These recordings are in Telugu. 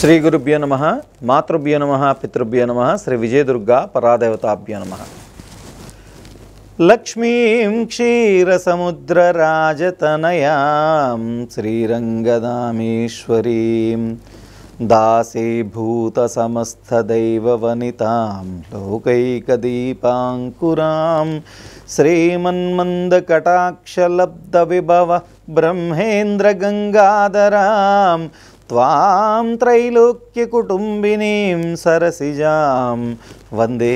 శ్రీ గురుభ్యో నమ మాతృభ్యో నమ పితృభ్యో నమ శ్రీ విజయదుర్గా పరాదేవతాభ్యో నమ లక్ష్మీం క్షీరసముద్రరాజతనయాం శ్రీరంగదామేశ్వరీం దాసీభూతసమస్తదైవవనితాం లోకైకదీపాంకురాం శ్రీమన్మందకటాక్షలబ్ధవిభవ బ్రహ్మేంద్రగంగాధరాం త్వాం త్రైలోక్యకుటుంబినీం సరసిజాం వందే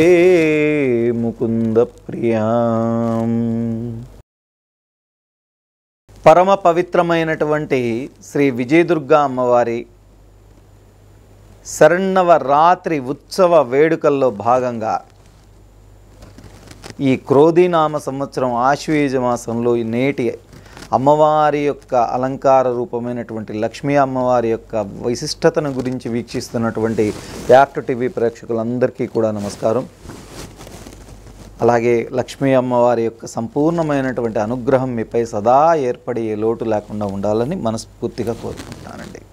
ముకుందప్రియాం పరమ పవిత్రమైనటువంటి శ్రీ విజయదుర్గా అమ్మవారి శరణవ రాత్రి ఉత్సవ వేడుకల్లో భాగంగా ఈ క్రోధీనామ సంవత్సరం ఆశ్వయుజ మాసంలో ఈ నేటి అమ్మవారి యొక్క అలంకార రూపమైనటువంటి లక్ష్మీ అమ్మవారి యొక్క విశిష్టతను గురించి వీక్షిస్తున్నటువంటి యాక్ట్ టీవీ ప్రేక్షకులందరికీ కూడా నమస్కారం అలాగే లక్ష్మీ అమ్మవారి యొక్క సంపూర్ణమైనటువంటి అనుగ్రహం మీపై సదా ఏర్పడి ఏ లోటు లేకుండా ఉండాలని మనస్ఫూర్తిగా కోరుకుంటున్నానండి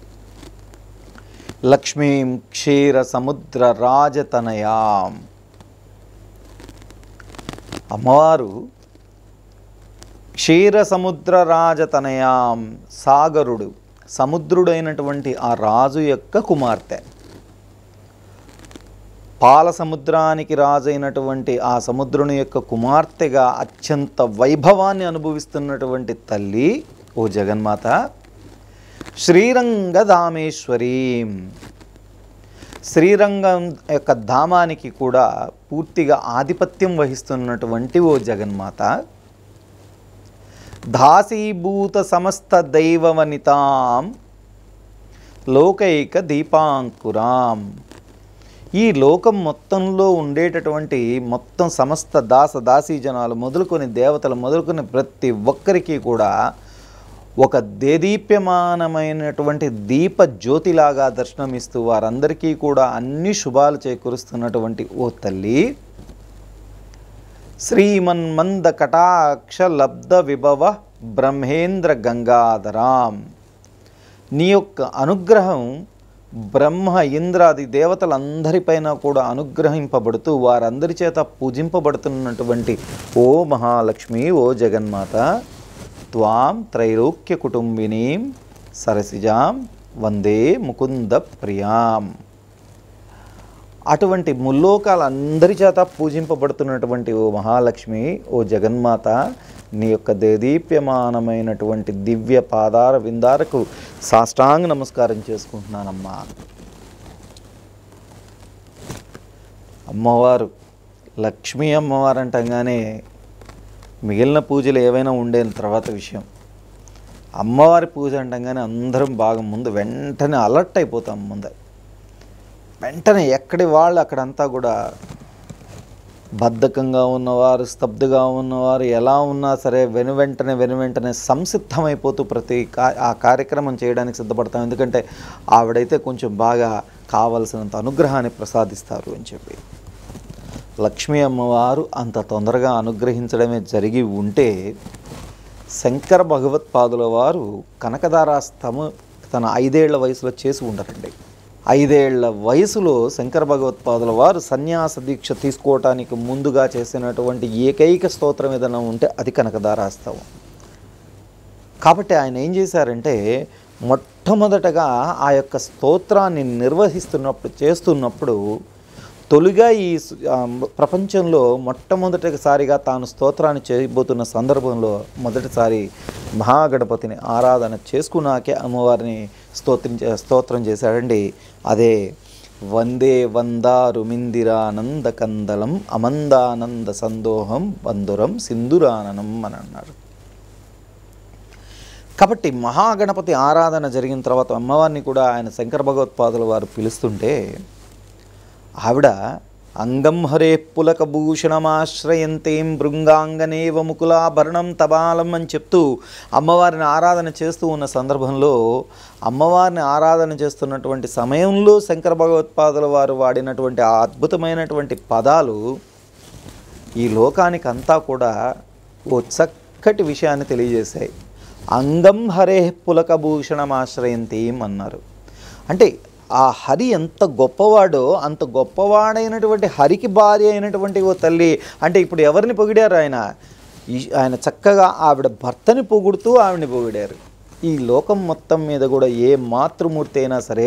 లక్ష్మీం క్షీర సముద్ర రాజతనయాం అమ్మవారు క్షీర సముద్ర రాజతనయాం సాగరుడు సముద్రుడైనటువంటి ఆ రాజు యొక్క కుమార్తె పాల సముద్రానికి రాజైనటువంటి ఆ సముద్రుని యొక్క కుమార్తెగా అత్యంత వైభవాన్ని అనుభవిస్తున్నటువంటి తల్లి ఓ జగన్మాత శ్రీరంగధామేశ్వరీ శ్రీరంగం యొక్క ధామానికి కూడా పూర్తిగా ఆధిపత్యం వహిస్తున్నటువంటి ఓ జగన్మాత దాసీభూత సమస్త దైవవనితాం లోకైక దీపాంకురాం ఈ లోకం మొత్తంలో ఉండేటటువంటి మొత్తం సమస్త దాస దాసీ జనాలు మొదలుకొని దేవతలు మొదలుకొని ప్రతి ఒక్కరికి కూడా ఒక దేదీప్యమానమైనటువంటి దీప జ్యోతిలాగా దర్శనమిస్తూ వారందరికీ కూడా అన్ని శుభాలు చేకూరుస్తున్నటువంటి ఓ తల్లి శ్రీమన్మంద కటాక్ష లబ్ధ విభవ బ్రహ్మేంద్ర గంగాధరాం నీ యొక్క అనుగ్రహం బ్రహ్మ ఇంద్రాది దేవతలందరిపైన కూడా అనుగ్రహింపబడుతూ వారందరి చేత పూజింపబడుతున్నటువంటి ఓ మహాలక్ష్మి ఓ జగన్మాత త్వాం త్రైలోక్య కుటుంబినీం సరసిజాం వందే ముకుంద ప్రియాం అటువంటి ముల్లోకాలందరి చేత పూజింపబడుతున్నటువంటి ఓ మహాలక్ష్మి ఓ జగన్మాత నీ యొక్క దేదీప్యమానమైనటువంటి దివ్య పాదార విందారకు సాష్టాంగ నమస్కారం చేసుకుంటున్నానమ్మా అమ్మవారు లక్ష్మీ అమ్మవారు అంటంగానే మిగిలిన పూజలు ఏవైనా ఉండే తర్వాత విషయం అమ్మవారి పూజ అంటంగానే అందరం బాగా ముందు వెంటనే అలర్ట్ అయిపోతాం ముందే వెంటనే ఎక్కడి వాళ్ళు అక్కడంతా కూడా బద్ధకంగా ఉన్నవారు స్తబ్దుగా ఉన్నవారు ఎలా ఉన్నా సరే వెను వెంటనే వెను వెంటనే సంసిద్ధమైపోతూ ప్రతి కా ఆ కార్యక్రమం చేయడానికి సిద్ధపడతాం ఎందుకంటే ఆవిడైతే కొంచెం బాగా కావలసినంత అనుగ్రహాన్ని ప్రసాదిస్తారు అని చెప్పి లక్ష్మీ అమ్మవారు అంత తొందరగా అనుగ్రహించడమే జరిగి ఉంటే శంకర భగవత్పాదుల వారు కనకదారాస్తము తన ఐదేళ్ల వయసులో చేసి ఉండరండి ఐదేళ్ల వయసులో శంకర భగవత్పాదుల వారు సన్యాస దీక్ష తీసుకోవటానికి ముందుగా చేసినటువంటి ఏకైక స్తోత్రం ఏదైనా ఉంటే అది కనకదారాస్తవం కాబట్టి ఆయన ఏం చేశారంటే మొట్టమొదటగా ఆ యొక్క స్తోత్రాన్ని నిర్వహిస్తున్నప్పుడు చేస్తున్నప్పుడు తొలిగా ఈ స్- ఆ, ప్రపంచంలో మొట్టమొదటిసారిగా తాను స్తోత్రాన్ని చేయబోతున్న సందర్భంలో మొదటిసారి మహాగణపతిని ఆరాధన చేసుకున్నాకే అమ్మవారిని స్తోత్రించ స్తోత్రం చేశాడండి అదే వందే వందారుమిందిరానంద కందలం అమందానంద సందోహం బంధురం సింధురాననం అని అన్నారు కాబట్టి మహాగణపతి ఆరాధన జరిగిన తర్వాత అమ్మవారిని కూడా ఆయన శంకర భగవత్పాదుల వారు పిలుస్తుంటే ఆవిడ అంగం హరే పులక భూషణమాశ్రయంతేం భృంగాంగనేవ ముకులాభరణం తబాలం అని చెప్తూ అమ్మవారిని ఆరాధన చేస్తూ ఉన్న సందర్భంలో అమ్మవారిని ఆరాధన చేస్తున్నటువంటి సమయంలో శంకర భగవత్పాదుల వారు వాడినటువంటి ఆ అద్భుతమైనటువంటి పదాలు ఈ లోకానికి అంతా కూడా ఓ చక్కటి విషయాన్ని తెలియజేశాయి అంగం హరే పులకభూషణమాశ్రయంతీం అన్నారు అంటే ఆ హరి ఎంత గొప్పవాడో అంత గొప్పవాడైనటువంటి హరికి భార్య అయినటువంటి ఓ తల్లి అంటే ఇప్పుడు ఎవరిని పొగిడారు ఆయన ఈ- ఆయన చక్కగా ఆవిడ భర్తని పొగుడుతూ ఆవిడని పొగిడారు ఈ లోకం మొత్తం మీద కూడా ఏ మాతృమూర్తి అయినా సరే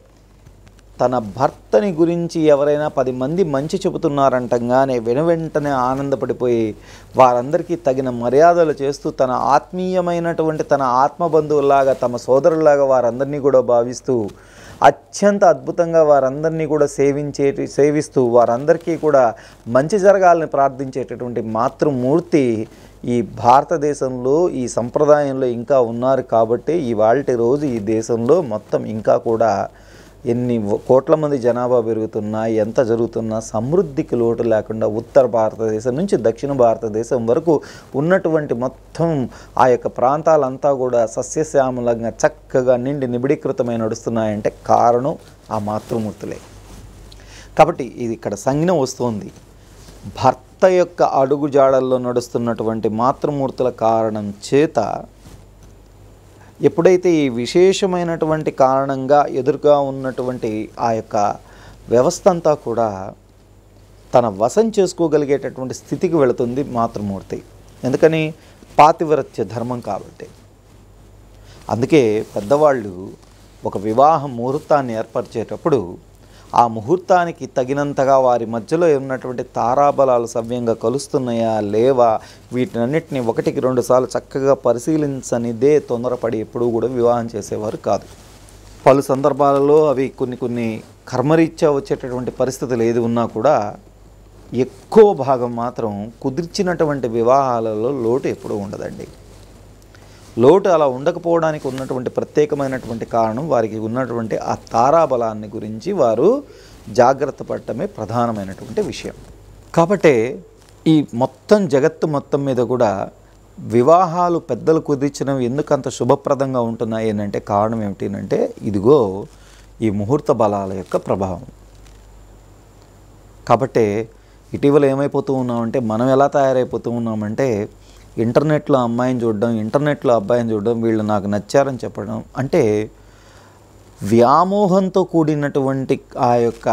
తన భర్తని గురించి ఎవరైనా పది మంది మంచి చెబుతున్నారంటంగానే వెనువెంటనే ఆనందపడిపోయి వారందరికీ తగిన మర్యాదలు చేస్తూ తన ఆత్మీయమైనటువంటి తన ఆత్మబంధువులాగా తమ సోదరులాగా వారందరినీ కూడా భావిస్తూ అత్యంత అద్భుతంగా వారందరినీ కూడా సేవించే సేవిస్తూ వారందరికీ కూడా మంచి జరగాలని ప్రార్థించేటటువంటి మాతృమూర్తి ఈ భారతదేశంలో ఈ సంప్రదాయంలో ఇంకా ఉన్నారు కాబట్టి ఇవాళ రోజు ఈ దేశంలో మొత్తం ఇంకా కూడా ఎన్ని వ- కోట్ల మంది జనాభా పెరుగుతున్నా ఎంత జరుగుతున్నా సమృద్ధికి లోటు లేకుండా ఉత్తర భారతదేశం నుంచి దక్షిణ భారతదేశం వరకు ఉన్నటువంటి మొత్తం ఆ యొక్క ప్రాంతాలంతా కూడా సస్యశ్యామలంగా చక్కగా నిండి నిబిడీకృతమై నడుస్తున్నాయంటే కారణం ఆ మాతృమూర్తులే కాబట్టి ఇది ఇక్కడ సంజ్ఞ వస్తుంది భర్త యొక్క అడుగుజాడల్లో నడుస్తున్నటువంటి మాతృమూర్తుల కారణం చేత ఎప్పుడైతే ఈ విశేషమైనటువంటి కారణంగా ఎదురుగా ఉన్నటువంటి ఆ యొక్క వ్యవస్థ అంతా కూడా తన వశం చేసుకోగలిగేటటువంటి స్థితికి వెళుతుంది మాతృమూర్తి ఎందుకని పాతివ్రత్య ధర్మం కాబట్టి అందుకే పెద్దవాళ్ళు ఒక వివాహ ముహూర్తాన్ని ఏర్పరిచేటప్పుడు ఆ ముహూర్తానికి తగినంతగా వారి మధ్యలో ఉన్నటువంటి తారాబలాలు సవ్యంగా కలుస్తున్నాయా లేవా వీటినన్నిటిని ఒకటికి రెండు సార్లు చక్కగా పరిశీలించనిదే తొందరపడి ఎప్పుడూ కూడా వివాహం చేసేవారు కాదు పలు సందర్భాలలో అవి కొన్ని కొన్ని కర్మరీత్యా వచ్చేటటువంటి పరిస్థితులు ఏది ఉన్నా కూడా ఎక్కువ భాగం మాత్రం కుదిర్చినటువంటి వివాహాలలో లోటు ఎప్పుడూ ఉండదండి లోటు అలా ఉండకపోవడానికి ఉన్నటువంటి ప్రత్యేకమైనటువంటి కారణం వారికి ఉన్నటువంటి ఆ తారాబలాన్ని గురించి వారు జాగ్రత్త పడటమే ప్రధానమైనటువంటి విషయం కాబట్టే ఈ మొత్తం జగత్తు మొత్తం మీద కూడా వివాహాలు పెద్దలు కుదిర్చినవి ఎందుకు అంత శుభప్రదంగా ఉంటున్నాయి అని అంటే కారణం ఏమిటి అంటే ఇదిగో ఈ ముహూర్త బలాల యొక్క ప్రభావం కాబట్టే ఇటీవల ఏమైపోతూ ఉన్నామంటే మనం ఎలా తయారైపోతూ ఉన్నామంటే ఇంటర్నెట్లో అమ్మాయిని చూడడం ఇంటర్నెట్లో అబ్బాయిని చూడడం వీళ్ళు నాకు నచ్చారని చెప్పడం అంటే వ్యామోహంతో కూడినటువంటి ఆ యొక్క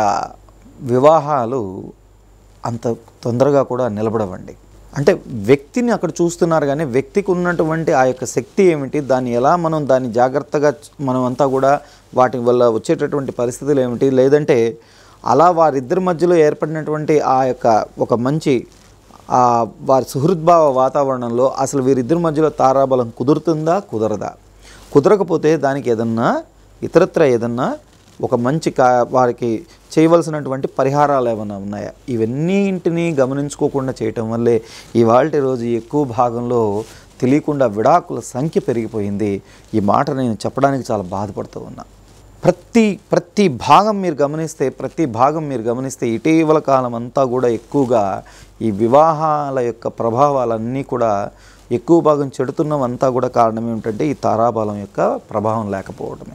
వివాహాలు అంత తొందరగా కూడా నిలబడవండి అంటే వ్యక్తిని అక్కడ చూస్తున్నారు కానీ వ్యక్తికి ఉన్నటువంటి ఆ యొక్క శక్తి ఏమిటి దాన్ని ఎలా మనం దాన్ని జాగ్రత్తగా చ- మనం అంతా కూడా వాటి వల్ల వచ్చేటటువంటి పరిస్థితులు ఏమిటి లేదంటే అలా వారిద్దరి మధ్యలో ఏర్పడినటువంటి ఆ యొక్క ఒక మంచి ఆ వారి సుహృద్భావ వాతావరణంలో అసలు వీరిద్దరి మధ్యలో తారాబలం కుదురుతుందా కుదరదా కుదరకపోతే దానికి ఏదన్నా ఇతరత్ర ఏదన్నా ఒక మంచి కా వారికి చేయవలసినటువంటి పరిహారాలు ఏమైనా ఉన్నాయా ఇవన్నింటినీ గమనించుకోకుండా చేయటం వల్లే ఇవాళ రోజు ఎక్కువ భాగంలో తెలియకుండా విడాకుల సంఖ్య పెరిగిపోయింది ఈ మాట నేను చెప్పడానికి చాలా బాధపడుతూ ఉన్నా ప్రతి ప్రతి భాగం మీరు గమనిస్తే ప్రతి భాగం మీరు గమనిస్తే ఇటీవల కాలం అంతా కూడా ఎక్కువగా ఈ వివాహాల యొక్క ప్రభావాలన్నీ కూడా ఎక్కువ భాగం చెడుతున్నవంతా కూడా కారణం ఏమిటంటే ఈ తారాబలం యొక్క ప్రభావం లేకపోవడమే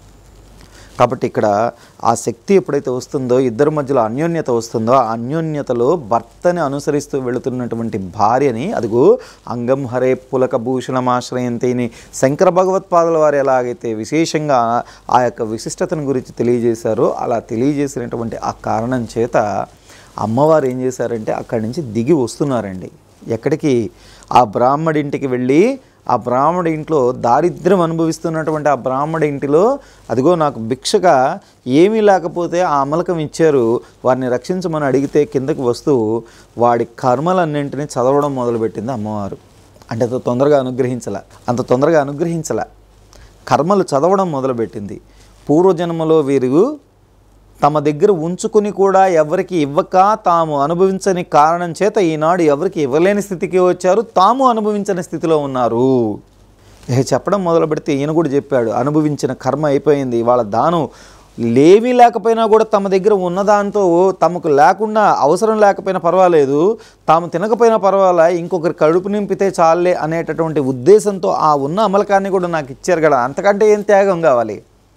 కాబట్టి ఇక్కడ ఆ శక్తి ఎప్పుడైతే వస్తుందో ఇద్దరి మధ్యలో అన్యోన్యత వస్తుందో ఆ అన్యోన్యతలో భర్తని అనుసరిస్తూ వెళుతున్నటువంటి భార్యని అదిగో అంగం హరే పులక భూషణమాశ్రయంతిని శంకర భగవత్పాదుల వారు ఎలాగైతే విశేషంగా ఆ యొక్క విశిష్టతను గురించి తెలియజేశారో అలా తెలియజేసినటువంటి ఆ కారణం చేత అమ్మవారు ఏం చేశారంటే అక్కడి నుంచి దిగి వస్తున్నారండి ఎక్కడికి ఆ బ్రాహ్మడింటికి వెళ్ళి ఆ బ్రాహ్మడి ఇంట్లో దారిద్ర్యం అనుభవిస్తున్నటువంటి ఆ బ్రాహ్మడి ఇంటిలో అదిగో నాకు భిక్షగా ఏమీ లేకపోతే ఆ అమలకం ఇచ్చారు వారిని రక్షించమని అడిగితే కిందకి వస్తూ వాడి కర్మలన్నింటినీ చదవడం మొదలుపెట్టింది అమ్మవారు అంటే అంత తొందరగా అనుగ్రహించలే అంత తొందరగా అనుగ్రహించలే కర్మలు చదవడం మొదలుపెట్టింది పూర్వజన్మలో వీరు తమ దగ్గర ఉంచుకుని కూడా ఎవరికి ఇవ్వక తాము అనుభవించని కారణం చేత ఈనాడు ఎవరికి ఇవ్వలేని స్థితికి వచ్చారు తాము అనుభవించని స్థితిలో ఉన్నారు ఇక చెప్పడం మొదలు పెడితే ఈయన కూడా చెప్పాడు అనుభవించిన కర్మ అయిపోయింది వాళ్ళ దానం లేవి లేకపోయినా కూడా తమ దగ్గర ఉన్నదాంతో తమకు లేకుండా అవసరం లేకపోయినా పర్వాలేదు తాము తినకపోయినా పర్వాలే ఇంకొకరి కడుపు నింపితే చాలే అనేటటువంటి ఉద్దేశంతో ఆ ఉన్న అమలకాన్ని కూడా నాకు ఇచ్చారు కదా అంతకంటే ఏం త్యాగం కావాలి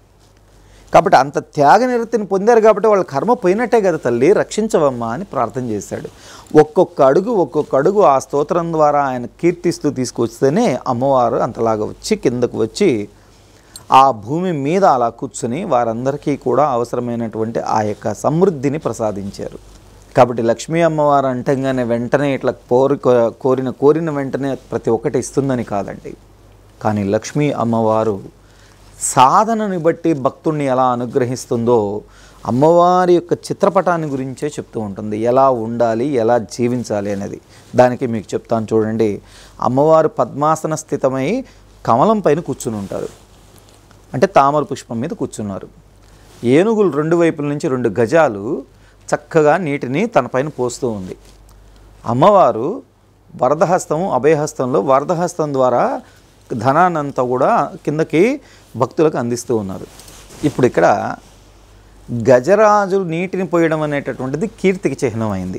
కాబట్టి అంత త్యాగ నిరతిని పొందారు కాబట్టి వాళ్ళ కర్మ పోయినట్టే కదా తల్లి రక్షించవమ్మా అని ప్రార్థన చేశాడు ఒక్కొక్క అడుగు ఒక్కొక్క అడుగు ఆ స్తోత్రం ద్వారా ఆయన కీర్తిస్తూ తీసుకొస్తేనే అమ్మవారు అంతలాగా వచ్చి కిందకు వచ్చి ఆ భూమి మీద అలా కూర్చుని వారందరికీ కూడా అవసరమైనటువంటి ఆ యొక్క సమృద్ధిని ప్రసాదించారు కాబట్టి లక్ష్మీ అమ్మవారు అంటంగానే వెంటనే ఇట్లా కోరి కోరిన కోరిన వెంటనే ప్రతి ఒక్కటి ఇస్తుందని కాదండి కానీ లక్ష్మీ అమ్మవారు సాధనని బట్టి భక్తుణ్ణి ఎలా అనుగ్రహిస్తుందో అమ్మవారి యొక్క చిత్రపటాన్ని గురించే చెప్తూ ఉంటుంది ఎలా ఉండాలి ఎలా జీవించాలి అనేది దానికి మీకు చెప్తాను చూడండి అమ్మవారు పద్మాసన స్థితమై కమలం పైన కూర్చుని ఉంటారు అంటే తామర పుష్పం మీద కూర్చున్నారు ఏనుగులు రెండు వైపుల నుంచి రెండు గజాలు చక్కగా నీటిని తన పైన పోస్తూ ఉంది అమ్మవారు వరదహస్తం అభయహస్తంలో వరదహస్తం ద్వారా ధనాన్నంతా కూడా కిందకి భక్తులకు అందిస్తూ ఉన్నారు ఇప్పుడు ఇక్కడ గజరాజు నీటిని పోయడం అనేటటువంటిది కీర్తికి చిహ్నమైంది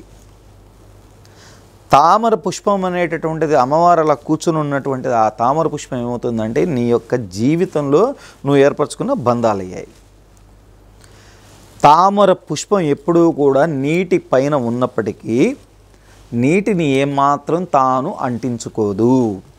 తామర పుష్పం అనేటటువంటిది అమ్మవారు అలా కూర్చుని ఉన్నటువంటిది ఆ తామర పుష్పం ఏమవుతుందంటే నీ యొక్క జీవితంలో నువ్వు ఏర్పరచుకున్న బంధాలు అయ్యాయి తామర పుష్పం ఎప్పుడూ కూడా నీటి పైన ఉన్నప్పటికీ నీటిని ఏమాత్రం తాను అంటించుకోదు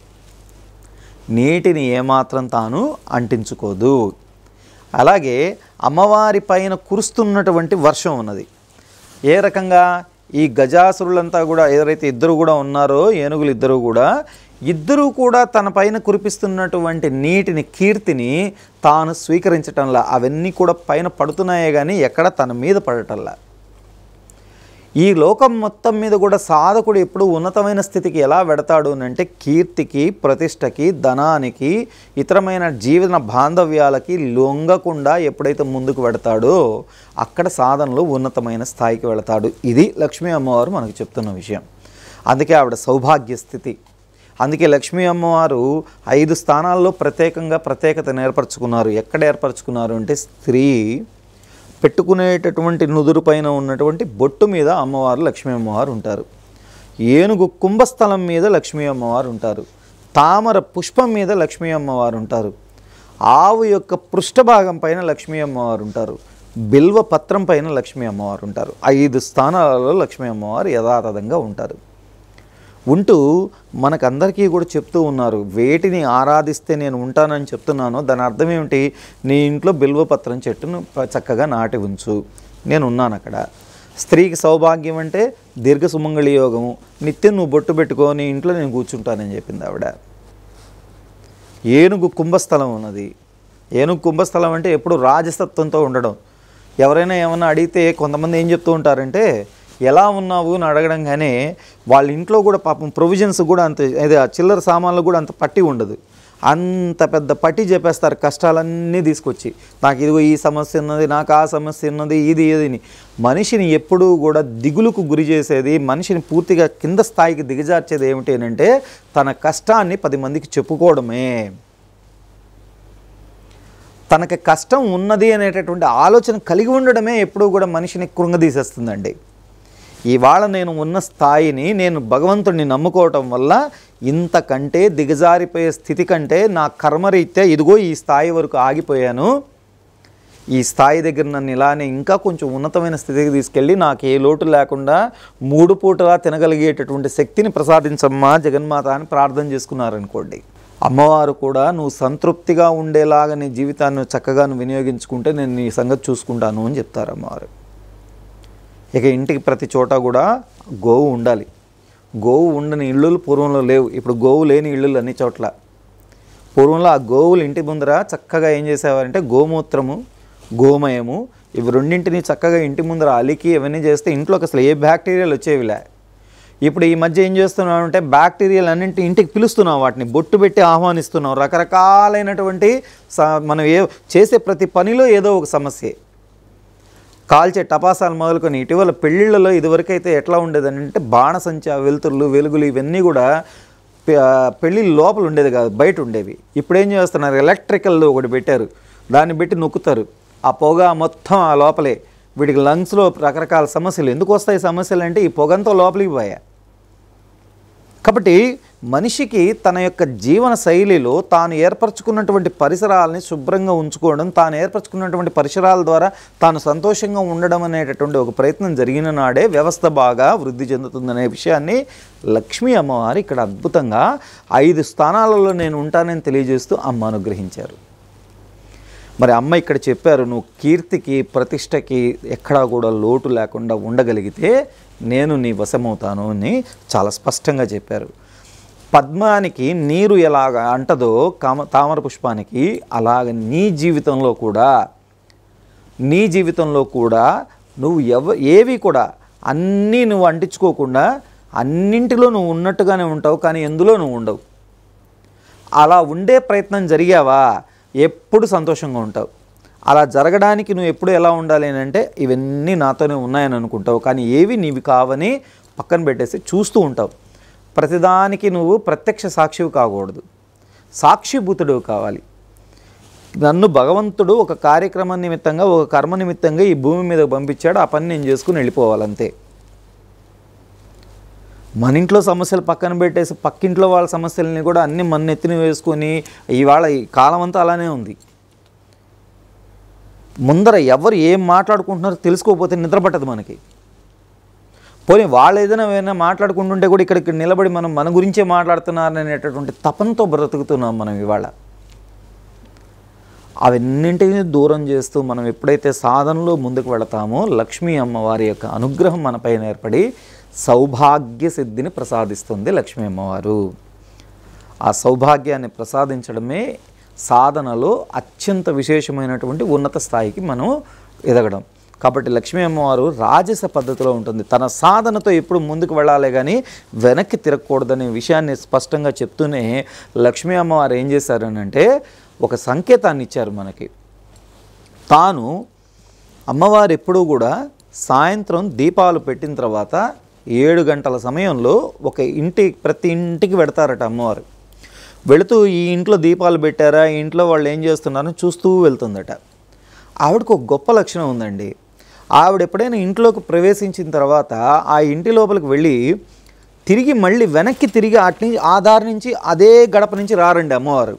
నీటిని ఏమాత్రం తాను అంటించుకోదు అలాగే అమ్మవారి పైన కురుస్తున్నటువంటి వర్షం ఉన్నది ఏ రకంగా ఈ గజాసురులంతా కూడా ఎవరైతే ఇద్దరు కూడా ఉన్నారో ఏనుగులు ఇద్దరు కూడా ఇద్దరూ కూడా తన పైన కురిపిస్తున్నటువంటి నీటిని కీర్తిని తాను స్వీకరించటంలా అవన్నీ కూడా పైన పడుతున్నాయే కానీ ఎక్కడ తన మీద పడటంలా ఈ లోకం మొత్తం మీద కూడా సాధకుడు ఎప్పుడు ఉన్నతమైన స్థితికి ఎలా వెడతాడు అని అంటే కీర్తికి ప్రతిష్టకి ధనానికి ఇతరమైన జీవన బాంధవ్యాలకి లొంగకుండా ఎప్పుడైతే ముందుకు వెడతాడో అక్కడ సాధనలో ఉన్నతమైన స్థాయికి వెళతాడు ఇది లక్ష్మీ అమ్మవారు మనకు చెప్తున్న విషయం అందుకే ఆవిడ సౌభాగ్య స్థితి అందుకే లక్ష్మీ అమ్మవారు ఐదు స్థానాల్లో ప్రత్యేకంగా ప్రత్యేకతను ఏర్పరచుకున్నారు ఎక్కడ ఏర్పరచుకున్నారు అంటే స్త్రీ పెట్టుకునేటటువంటి నుదురు పైన ఉన్నటువంటి బొట్టు మీద అమ్మవారు లక్ష్మీ అమ్మవారు ఉంటారు ఏనుగు కుంభస్థలం మీద లక్ష్మీ అమ్మవారు ఉంటారు తామర పుష్పం మీద లక్ష్మీ అమ్మవారు ఉంటారు ఆవు యొక్క పృష్ఠభాగం పైన లక్ష్మీ అమ్మవారు ఉంటారు బిల్వ పత్రం పైన లక్ష్మీ అమ్మవారు ఉంటారు ఐదు స్థానాలలో లక్ష్మీ అమ్మవారు యథాతథంగా ఉంటారు ఉంటూ మనకందరికీ కూడా చెప్తూ ఉన్నారు వేటిని ఆరాధిస్తే నేను ఉంటానని చెప్తున్నానో దాని అర్థం ఏమిటి నీ ఇంట్లో బిల్వపత్రం చెట్టును ప- చక్కగా నాటి ఉంచు నేను ఉన్నాను అక్కడ స్త్రీకి సౌభాగ్యం అంటే దీర్ఘ సుమంగళి యోగము నిత్యం నువ్వు బొట్టు పెట్టుకో నీ ఇంట్లో నేను కూర్చుంటానని చెప్పింది ఆవిడ ఏనుగు కుంభస్థలం ఉన్నది ఏనుగు కుంభస్థలం అంటే ఎప్పుడు రాజసత్వంతో ఉండడం ఎవరైనా ఏమన్నా అడిగితే కొంతమంది ఏం చెప్తూ ఉంటారంటే ఎలా ఉన్నావు అని అడగడం కానీ వాళ్ళ ఇంట్లో కూడా పాపం ప్రొవిజన్స్ కూడా అంత అదే ఆ చిల్లర సామాన్లు కూడా అంత పట్టి ఉండదు అంత పెద్ద పట్టి చెప్పేస్తారు కష్టాలన్నీ తీసుకొచ్చి నాకు ఇదిగో ఈ సమస్య ఉన్నది నాకు ఆ సమస్య ఉన్నది ఇది ఏదిని మనిషిని ఎప్పుడూ కూడా దిగులుకు గురి చేసేది మనిషిని పూర్తిగా కింద స్థాయికి దిగజార్చేది ఏమిటి అని అంటే తన కష్టాన్ని పది మందికి చెప్పుకోవడమే తనకి కష్టం ఉన్నది అనేటటువంటి ఆలోచన కలిగి ఉండడమే ఎప్పుడూ కూడా మనిషిని కృంగదీసేస్తుందండి ఇవాళ నేను ఉన్న స్థాయిని నేను భగవంతుడిని నమ్ముకోవటం వల్ల ఇంతకంటే దిగజారిపోయే స్థితి కంటే నా కర్మరీత్యా ఇదిగో ఈ స్థాయి వరకు ఆగిపోయాను ఈ స్థాయి దగ్గర నన్ను ఇలానే ఇంకా కొంచెం ఉన్నతమైన స్థితికి తీసుకెళ్ళి నాకు ఏ లోటు లేకుండా మూడు పూటలా తినగలిగేటటువంటి శక్తిని ప్రసాదించమ్మా జగన్మాత అని ప్రార్థన చేసుకున్నారనుకోండి అమ్మవారు కూడా నువ్వు సంతృప్తిగా ఉండేలాగా నీ జీవితాన్ని చక్కగా నువ్వు వినియోగించుకుంటే నేను నీ సంగతి చూసుకుంటాను అని చెప్తారు అమ్మవారు ఇక ఇంటికి ప్రతి చోట కూడా గోవు ఉండాలి గోవు ఉండని ఇళ్ళు పూర్వంలో లేవు ఇప్పుడు గోవు లేని ఇళ్ళు అన్ని చోట్ల పూర్వంలో ఆ గోవులు ఇంటి ముందర చక్కగా ఏం చేసేవారంటే గోమూత్రము గోమయము ఇవి రెండింటిని చక్కగా ఇంటి ముందర అలికి ఇవన్నీ చేస్తే ఇంట్లోకి అసలు ఏ బ్యాక్టీరియాలు వచ్చేవిలే ఇప్పుడు ఈ మధ్య ఏం చేస్తున్నాం అంటే బ్యాక్టీరియాలు అన్నింటి ఇంటికి పిలుస్తున్నాం వాటిని బొట్టు పెట్టి ఆహ్వానిస్తున్నాం రకరకాలైనటువంటి స- మనం ఏ చేసే ప్రతి పనిలో ఏదో ఒక సమస్యే కాల్చే టపాసాలు మొదలుకొని ఇటీవల పెళ్ళిళ్ళలో ఇదివరకైతే ఎట్లా ఉండేదని అంటే బాణసంచా వెలుతురులు వెలుగులు ఇవన్నీ కూడా పె- ఆ, పెళ్లి లోపల ఉండేది కాదు బయట ఉండేవి ఇప్పుడు ఏం చేస్తున్నారు ఎలక్ట్రికల్ ఒకటి పెట్టారు దాన్ని పెట్టి నొక్కుతారు ఆ పొగ మొత్తం ఆ లోపలే వీటికి లంగ్స్లో రకరకాల సమస్యలు ఎందుకు వస్తాయి సమస్యలు అంటే ఈ పొగంతో లోపలికి పోయా కాబట్టి మనిషికి తన యొక్క జీవన శైలిలో తాను ఏర్పరచుకున్నటువంటి పరిసరాలని శుభ్రంగా ఉంచుకోవడం తాను ఏర్పరచుకున్నటువంటి పరిసరాల ద్వారా తాను సంతోషంగా ఉండడం అనేటటువంటి ఒక ప్రయత్నం జరిగిన నాడే వ్యవస్థ బాగా వృద్ధి చెందుతుందనే విషయాన్ని లక్ష్మీ అమ్మవారు ఇక్కడ అద్భుతంగా ఐదు స్థానాలలో నేను ఉంటానని తెలియజేస్తూ అమ్మ అనుగ్రహించారు మరి అమ్మ ఇక్కడ చెప్పారు నువ్వు కీర్తికి ప్రతిష్టకి ఎక్కడా కూడా లోటు లేకుండా ఉండగలిగితే నేను నీ వశమవుతాను అని చాలా స్పష్టంగా చెప్పారు పద్మానికి నీరు ఎలాగ అంటదో కామ తామర పుష్పానికి అలాగ నీ జీవితంలో కూడా నీ జీవితంలో కూడా నువ్వు ఎవ ఏవి కూడా అన్నీ నువ్వు అంటించుకోకుండా అన్నింటిలో నువ్వు ఉన్నట్టుగానే ఉంటావు కానీ ఎందులో నువ్వు ఉండవు అలా ఉండే ప్రయత్నం జరిగావా ఎప్పుడు సంతోషంగా ఉంటావు అలా జరగడానికి నువ్వు ఎప్పుడు ఎలా ఉండాలి అని అంటే ఇవన్నీ నాతోనే ఉన్నాయని అనుకుంటావు కానీ ఏవి నీవి కావని పక్కన పెట్టేసి చూస్తూ ఉంటావు ప్రతిదానికి నువ్వు ప్రత్యక్ష సాక్షివి కాకూడదు సాక్షిభూతుడు కావాలి నన్ను భగవంతుడు ఒక కార్యక్రమం నిమిత్తంగా ఒక కర్మ నిమిత్తంగా ఈ భూమి మీద పంపించాడు ఆ పని నేను చేసుకుని వెళ్ళిపోవాలంతే మన ఇంట్లో సమస్యలు పక్కన పెట్టేసి పక్కింట్లో వాళ్ళ సమస్యలని కూడా అన్ని మన ఎత్తిన వేసుకొని ఇవాళ ఈ కాలం అంతా అలానే ఉంది ముందర ఎవరు ఏం మాట్లాడుకుంటున్నారో తెలుసుకోకపోతే నిద్ర పట్టదు మనకి పోనీ వాళ్ళు ఏదైనా ఏమైనా మాట్లాడుకుంటుంటే కూడా ఇక్కడికి నిలబడి మనం మన గురించే మాట్లాడుతున్నారు అనేటటువంటి తపంతో బ్రతుకుతున్నాం మనం ఇవాళ అవన్నింటినీ దూరం చేస్తూ మనం ఎప్పుడైతే సాధనలో ముందుకు వెళతామో లక్ష్మీ అమ్మవారి యొక్క అనుగ్రహం మనపైన ఏర్పడి సౌభాగ్య సిద్ధిని ప్రసాదిస్తుంది లక్ష్మీ అమ్మవారు ఆ సౌభాగ్యాన్ని ప్రసాదించడమే సాధనలో అత్యంత విశేషమైనటువంటి ఉన్నత స్థాయికి మనం ఎదగడం కాబట్టి లక్ష్మీ అమ్మవారు రాజస పద్ధతిలో ఉంటుంది తన సాధనతో ఎప్పుడు ముందుకు వెళ్ళాలి కానీ వెనక్కి తిరగకూడదనే విషయాన్ని స్పష్టంగా చెప్తూనే లక్ష్మీ అమ్మవారు ఏం చేశారనంటే ఒక సంకేతాన్ని ఇచ్చారు మనకి తాను అమ్మవారు ఎప్పుడూ కూడా సాయంత్రం దీపాలు పెట్టిన తర్వాత ఏడు గంటల సమయంలో ఒక ఇంటి ప్రతి ఇంటికి పెడతారట అమ్మవారు వెళుతూ ఈ ఇంట్లో దీపాలు పెట్టారా ఈ ఇంట్లో వాళ్ళు ఏం చేస్తున్నారని చూస్తూ వెళ్తుందట ఆవిడకు ఒక గొప్ప లక్షణం ఉందండి ఆవిడ ఎప్పుడైనా ఇంట్లోకి ప్రవేశించిన తర్వాత ఆ ఇంటి లోపలికి వెళ్ళి తిరిగి మళ్ళీ వెనక్కి తిరిగి అటు నుంచి ఆ దారి నుంచి అదే గడప నుంచి రారండి అమ్మవారు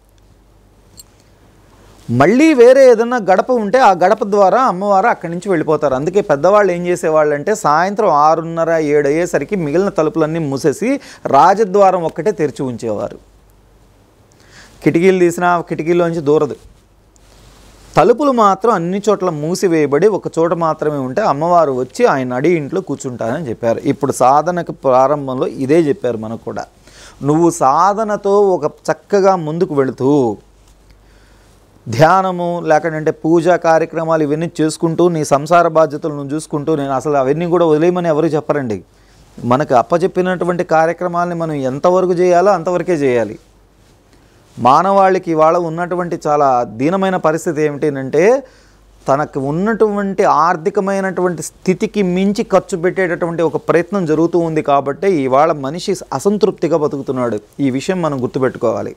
మళ్ళీ వేరే ఏదన్నా గడప ఉంటే ఆ గడప ద్వారా అమ్మవారు అక్కడి నుంచి వెళ్ళిపోతారు అందుకే పెద్దవాళ్ళు ఏం చేసేవాళ్ళు అంటే సాయంత్రం ఆరున్నర ఏడు అయ్యేసరికి మిగిలిన తలుపులన్నీ మూసేసి రాజద్వారం ఒక్కటే తెరిచి ఉంచేవారు కిటికీలు తీసినా కిటికీలోంచి దూరదు తలుపులు మాత్రం అన్ని చోట్ల మూసివేయబడి ఒక చోట మాత్రమే ఉంటే అమ్మవారు వచ్చి ఆయన అడి ఇంట్లో కూర్చుంటారని చెప్పారు ఇప్పుడు సాధనకు ప్రారంభంలో ఇదే చెప్పారు మనకు కూడా నువ్వు సాధనతో ఒక చక్కగా ముందుకు వెళుతూ ధ్యానము లేకపోతే పూజా కార్యక్రమాలు ఇవన్నీ చేసుకుంటూ నీ సంసార బాధ్యతలను చూసుకుంటూ నేను అసలు అవన్నీ కూడా వదిలేయమని ఎవరు చెప్పరండి మనకు అప్పచెప్పినటువంటి కార్యక్రమాలని మనం ఎంతవరకు చేయాలో అంతవరకే చేయాలి మానవాళికి ఇవాళ ఉన్నటువంటి చాలా దీనమైన పరిస్థితి ఏమిటంటే తనకు ఉన్నటువంటి ఆర్థికమైనటువంటి స్థితికి మించి ఖర్చు పెట్టేటటువంటి ఒక ప్రయత్నం జరుగుతూ ఉంది కాబట్టి ఇవాళ మనిషి అసంతృప్తిగా బతుకుతున్నాడు ఈ విషయం మనం గుర్తుపెట్టుకోవాలి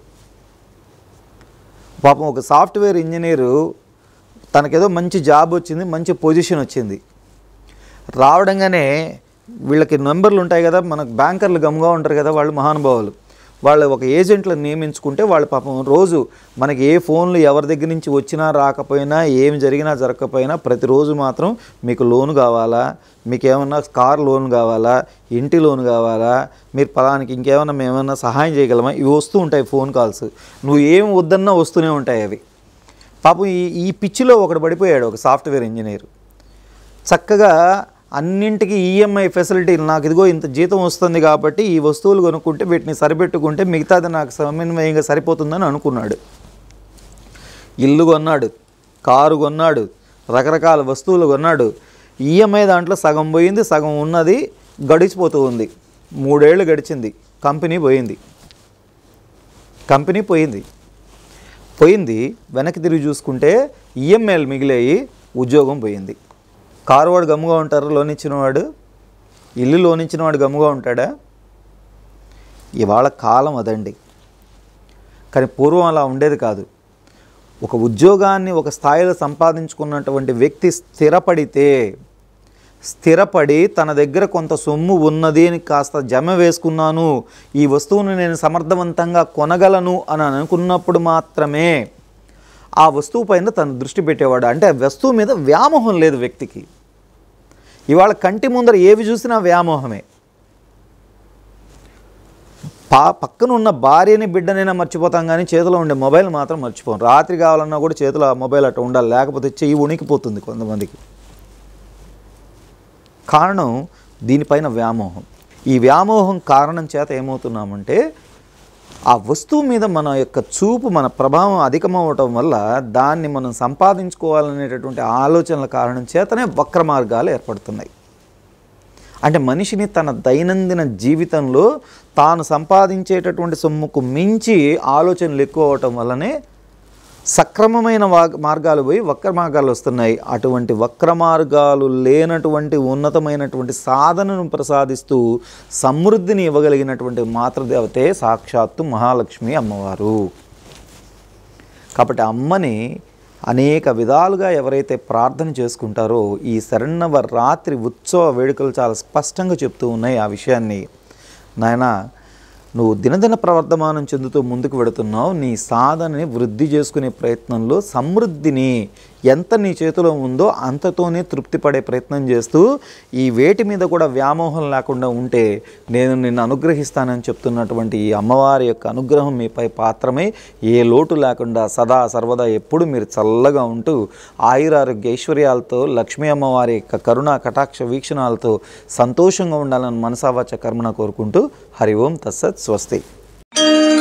పాపం ఒక సాఫ్ట్వేర్ ఇంజనీరు తనకేదో మంచి జాబ్ వచ్చింది మంచి పొజిషన్ వచ్చింది రావడంగానే వీళ్ళకి నెంబర్లు ఉంటాయి కదా మనకు బ్యాంకర్లు గమ్గా ఉంటారు కదా వాళ్ళు మహానుభావులు వాళ్ళు ఒక ఏజెంట్లను నియమించుకుంటే వాళ్ళు పాపం రోజు మనకి ఏ ఫోన్లు ఎవరి దగ్గర నుంచి వచ్చినా రాకపోయినా ఏమి జరిగినా జరగకపోయినా ప్రతిరోజు మాత్రం మీకు లోన్ కావాలా మీకు ఏమన్నా కార్ లోన్ కావాలా ఇంటి లోన్ కావాలా మీరు పలానికి ఇంకేమన్నా మేమన్నా సహాయం చేయగలమా ఇవి వస్తూ ఉంటాయి ఫోన్ కాల్స్ నువ్వు ఏం వద్దన్నా వస్తూనే ఉంటాయి అవి పాపం ఈ ఈ పిచ్చిలో ఒకడు పడిపోయాడు ఒక సాఫ్ట్వేర్ ఇంజనీర్ చక్కగా అన్నింటికి ఈఎంఐ ఫెసిలిటీలు నాకు ఇదిగో ఇంత జీతం వస్తుంది కాబట్టి ఈ వస్తువులు కొనుక్కుంటే వీటిని సరిపెట్టుకుంటే మిగతాది నాకు సమన్వయంగా సరిపోతుందని అనుకున్నాడు ఇల్లు కొన్నాడు కారు కొన్నాడు రకరకాల వస్తువులు కొన్నాడు ఈఎంఐ దాంట్లో సగం పోయింది సగం ఉన్నది గడిచిపోతూ ఉంది మూడేళ్ళు గడిచింది కంపెనీ పోయింది కంపెనీ పోయింది పోయింది వెనక్కి తిరిగి చూసుకుంటే ఈఎంఐలు మిగిలాయి ఉద్యోగం పోయింది కారు వాడు గమ్ముగా ఉంటారు లోన్ ఇచ్చినవాడు ఇల్లు లోన్ ఇచ్చినవాడు గమ్ముగా ఉంటాడా ఇవాళ కాలం అదండి కానీ పూర్వం అలా ఉండేది కాదు ఒక ఉద్యోగాన్ని ఒక స్థాయిలో సంపాదించుకున్నటువంటి వ్యక్తి స్థిరపడితే స్థిరపడి తన దగ్గర కొంత సొమ్ము ఉన్నది అని కాస్త జమ వేసుకున్నాను ఈ వస్తువును నేను సమర్థవంతంగా కొనగలను అని అనుకున్నప్పుడు మాత్రమే ఆ వస్తువు పైన తను దృష్టి పెట్టేవాడు అంటే ఆ వస్తువు మీద వ్యామోహం లేదు వ్యక్తికి ఇవాళ కంటి ముందర ఏవి చూసినా వ్యామోహమే పా పక్కన ఉన్న భార్యని బిడ్డనైనా మర్చిపోతాం కానీ చేతిలో ఉండే మొబైల్ మాత్రం మర్చిపోం రాత్రి కావాలన్నా కూడా చేతిలో ఆ మొబైల్ అట్లా ఉండాలి లేకపోతే చెయ్యి ఉణికిపోతుంది కొంతమందికి కారణం దీనిపైన వ్యామోహం ఈ వ్యామోహం కారణం చేత ఏమవుతున్నామంటే ఆ వస్తువు మీద మన యొక్క చూపు మన ప్రభావం అధికమవటం వల్ల దాన్ని మనం సంపాదించుకోవాలనేటటువంటి ఆలోచనల కారణం చేతనే వక్ర మార్గాలు ఏర్పడుతున్నాయి అంటే మనిషిని తన దైనందిన జీవితంలో తాను సంపాదించేటటువంటి సొమ్ముకు మించి ఆలోచనలు ఎక్కువ అవటం వల్లనే సక్రమమైన వా- మార్గాలు పోయి వక్ర మార్గాలు వస్తున్నాయి అటువంటి వక్ర మార్గాలు లేనటువంటి ఉన్నతమైనటువంటి సాధనను ప్రసాదిస్తూ సమృద్ధిని ఇవ్వగలిగినటువంటి మాతృదేవతే సాక్షాత్తు మహాలక్ష్మి అమ్మవారు కాబట్టి అమ్మని అనేక విధాలుగా ఎవరైతే ప్రార్థన చేసుకుంటారో ఈ శరణవ రాత్రి ఉత్సవ వేడుకలు చాలా స్పష్టంగా చెప్తూ ఉన్నాయి ఆ విషయాన్ని నాయన నువ్వు దినదిన ప్రవర్ధమానం చెందుతూ ముందుకు వెడుతున్నావు నీ సాధనని వృద్ధి చేసుకునే ప్రయత్నంలో సమృద్ధిని ఎంత నీ చేతిలో ఉందో అంతతోనే తృప్తి పడే ప్రయత్నం చేస్తూ ఈ వేటి మీద కూడా వ్యామోహం లేకుండా ఉంటే నేను నిన్ను అనుగ్రహిస్తానని చెప్తున్నటువంటి ఈ అమ్మవారి యొక్క అనుగ్రహం మీపై పాత్రమై ఏ లోటు లేకుండా సదా సర్వదా ఎప్పుడు మీరు చల్లగా ఉంటూ ఆయురారోగ్య ఐశ్వర్యాలతో లక్ష్మీ అమ్మవారి యొక్క కరుణా కటాక్ష వీక్షణాలతో సంతోషంగా ఉండాలని మనసావాచ కర్మణ కోరుకుంటూ హరి ఓం తస్సత్ స్వస్తి